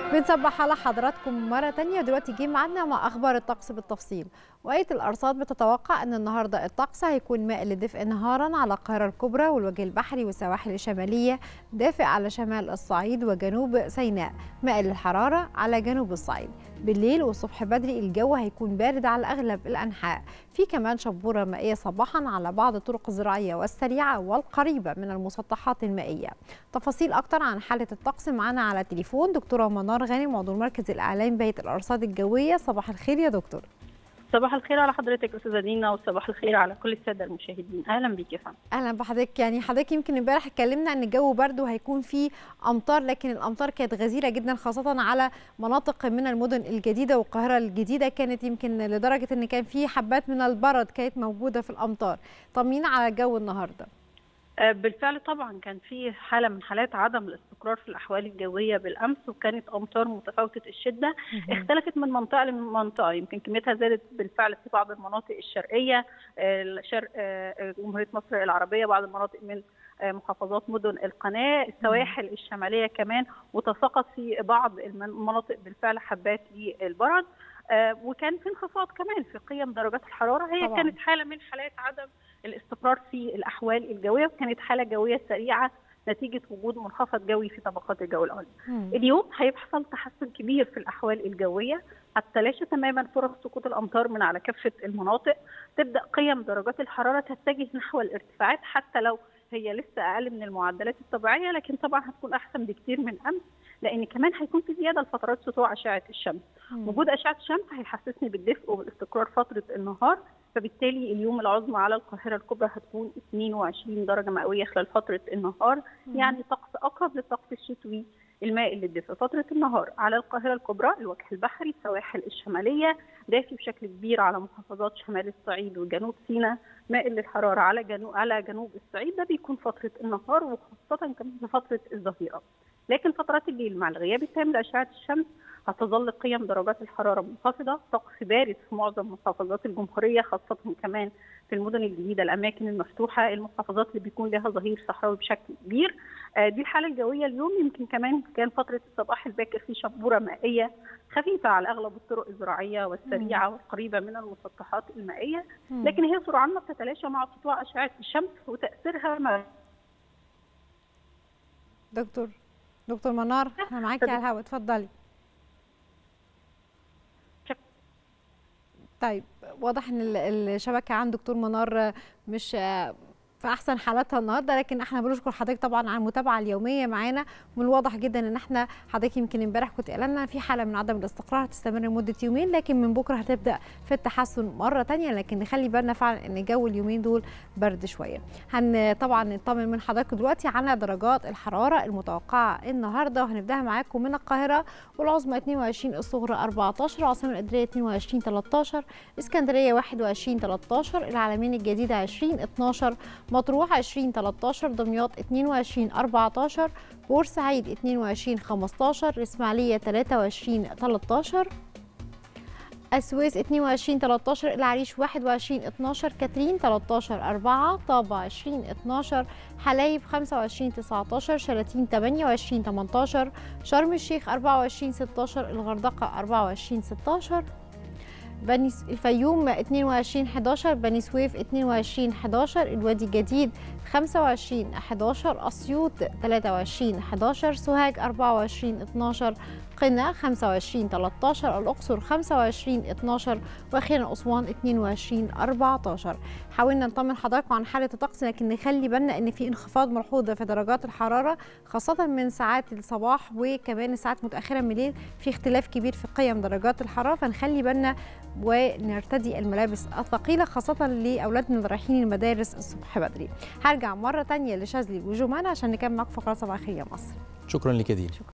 بنصبح على حضراتكم مرة تانية ودلوقتي جه معانا مع أخبار الطقس بالتفصيل وآية الأرصاد بتتوقع أن النهاردة الطقس هيكون مائل للدفء نهارا على القاهرة الكبرى والوجه البحري والسواحل الشمالية دافئ على شمال الصعيد وجنوب سيناء مائل للحرارة على جنوب الصعيد بالليل والصبح بدري الجو هيكون بارد على أغلب الأنحاء في كمان شبورة مائية صباحا على بعض الطرق الزراعية والسريعة والقريبة من المسطحات المائية تفاصيل أكتر عن حالة الطقس معنا على تليفون دكتورة منار غانم عضو المركز الإعلامي بهيئة الأرصاد الجوية صباح الخير يا دكتور صباح الخير على حضرتك استاذه دينا وصباح الخير على كل الساده المشاهدين اهلا بيك يا فندم اهلا بحضرتك يعني حضرتك يمكن امبارح اتكلمنا ان الجو برد وهيكون فيه امطار لكن الامطار كانت غزيره جدا خاصه على مناطق من المدن الجديده والقاهره الجديده كانت يمكن لدرجه ان كان في حبات من البرد كانت موجوده في الامطار طمنينا على الجو النهارده بالفعل طبعا كان في حاله من حالات عدم الاستقرار في الاحوال الجويه بالامس وكانت امطار متفاوته الشده اختلفت من منطقه لمنطقه يمكن كميتها زادت بالفعل في بعض المناطق الشرقيه شرق جمهوريه مصر العربيه بعض المناطق من محافظات مدن القناه السواحل الشماليه كمان وتساقط في بعض المناطق بالفعل حبات للبرد وكان في انخفاض كمان في قيم درجات الحراره هي طبعا. كانت حاله من حالات عدم الاستقرار في الاحوال الجويه وكانت حاله جويه سريعه نتيجه وجود منخفض جوي في طبقات الجو العليا. اليوم هيحصل تحسن كبير في الاحوال الجويه هتتلاشى تماما فرص سقوط الامطار من على كافه المناطق تبدا قيم درجات الحراره تتجه نحو الارتفاعات حتى لو هي لسه اقل من المعدلات الطبيعيه لكن طبعا هتكون احسن بكتير من امس لان كمان هيكون في زياده لفترات سطوع اشعه الشمس. وجود اشعه الشمس هيحسسني بالدفء وبالاستقرار فتره النهار فبالتالي اليوم العظمى على القاهره الكبرى هتكون 22 درجه مئويه خلال فتره النهار يعني طقس اقرب للطقس الشتوي المائل للدفء فترة النهار على القاهرة الكبرى الوجه البحري السواحل الشمالية دافي بشكل كبير على محافظات شمال الصعيد وجنوب سيناء مائل للحرارة على جنوب على جنوب الصعيد ده بيكون فترة النهار وخاصة كمان في فترة الظهيرة لكن فترات الليل مع الغياب التام لأشعة الشمس هتظل قيم درجات الحراره منخفضه، طقس بارد في معظم محافظات الجمهوريه خاصه كمان في المدن الجديده الاماكن المفتوحه، المحافظات اللي بيكون لها ظهير صحراوي بشكل كبير. آه دي الحاله الجويه اليوم يمكن كمان كان فتره الصباح الباكر في شبوره مائيه خفيفه على اغلب الطرق الزراعيه والسريعه والقريبه من المسطحات المائيه، لكن هي سرعان ما بتتلاشى مع سطوع اشعه الشمس وتاثيرها مع دكتور دكتور منار انا معاكي على الهواء اتفضلي طيب واضح ان الشبكه عند دكتور منار مش في احسن حالاتها النهارده لكن احنا بنشكر حضرتك طبعا على المتابعه اليوميه معانا ومن الواضح جدا ان احنا حضرتك يمكن امبارح كنت قايله في حاله من عدم الاستقرار هتستمر لمده يومين لكن من بكره هتبدا في التحسن مره ثانيه لكن نخلي بالنا فعلا ان جو اليومين دول برد شويه. هن طبعا نطمن من حضراتكم دلوقتي على درجات الحراره المتوقعه النهارده وهنبداها معاكم من القاهره والعظمى 22 الصغرى 14 العاصمه الاداريه 22 13 اسكندريه 21 13 العالمين الجديده 20 12 مطروح 20 13 دمياط 22 14 بورسعيد 22 15 الإسماعيلية 23 13 السويس 22 13 العريش 21 12 كاترين 13 4 طابة 20 12 حلايب 25 19 شلاتين 28 18 شرم الشيخ 24 16 الغردقة 24 16 بني الفيوم 22 11 بني سويف 22 11 الوادي الجديد 25 11 اسيوط 23 11 سوهاج 24 12 قنا 25 13 الاقصر 25 12 واخيرا اسوان 22 14 حاولنا نطمن حضراتكم عن حاله الطقس لكن نخلي بالنا ان في انخفاض ملحوظ في درجات الحراره خاصه من ساعات الصباح وكمان الساعات متاخره من الليل في اختلاف كبير في قيم درجات الحراره فنخلي بالنا ونرتدي الملابس الثقيله خاصه لاولادنا اللي رايحين المدارس الصبح بدري هرجع مره ثانيه لشاذلي وجمان عشان نكمل معاكم فقرات صباح الخير يا مصر شكرا لك يا دين شكرا